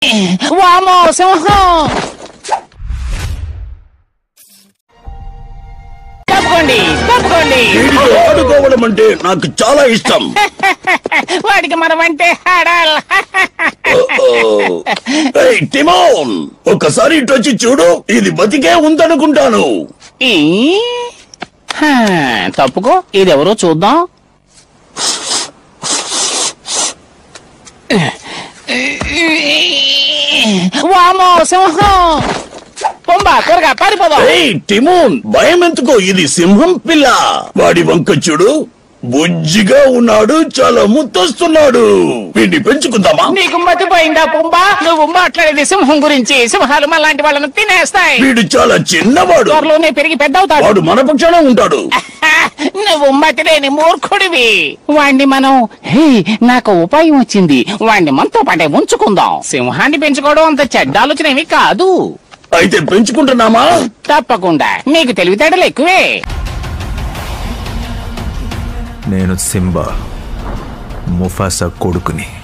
వామో సింహం తప్పుకోండి తప్పుకోండి వీడితో ఆడుకోవడం అంటే నాకు చాలా ఇష్టం వాడికి మనం అంటే ఆడాలి ఓ. ఏయ్, టిమోన్ ఒక్కసారి ఇటు వచ్చి చూడు ఇది బతికే ఉందనుకుంటాను ఈ? హా, తప్పుకో ఇదెవరో చూద్దాం వామో సింహం పొంబా త్వరగా పారిపోదాం ఏయ్ టిమోన్ భయం ఎందుకో ఇది సింహం పిల్ల వాడి వంక చూడు బుజ్జిగా ఉన్నాడు చాలా ముద్దొస్తున్నాడు వీడిని పెంచుకుందామా నీకు మతిపోయిందా పొంబా నువ్వు మాట్లాడేది సింహం గురించి సింహాలు మనలాంటి వాళ్ళను తినేస్తాయి వీడు చాలా చిన్నవాడు త్వరలోనే పెరిగి పెద్దవుతాడు వాడు మన పక్షాన ఉంటాడు నువ్వు మతిలేని మూర్ఖుడివి వాణ్ణి మనం హే నాకు ఉపాయం వచ్చింది వాణ్ణి మనతో పాటే ఉంచుకుందాం సింహాన్ని పెంచుకోవడం అంత చెడ్డ ఆలోచన ఏమీ కాదు అయితే పెంచుకుంటున్నామా తప్పకుండా నీకు తెలివితేటలు ఎక్కువే నేను సింబా ముఫాసా కొడుకుని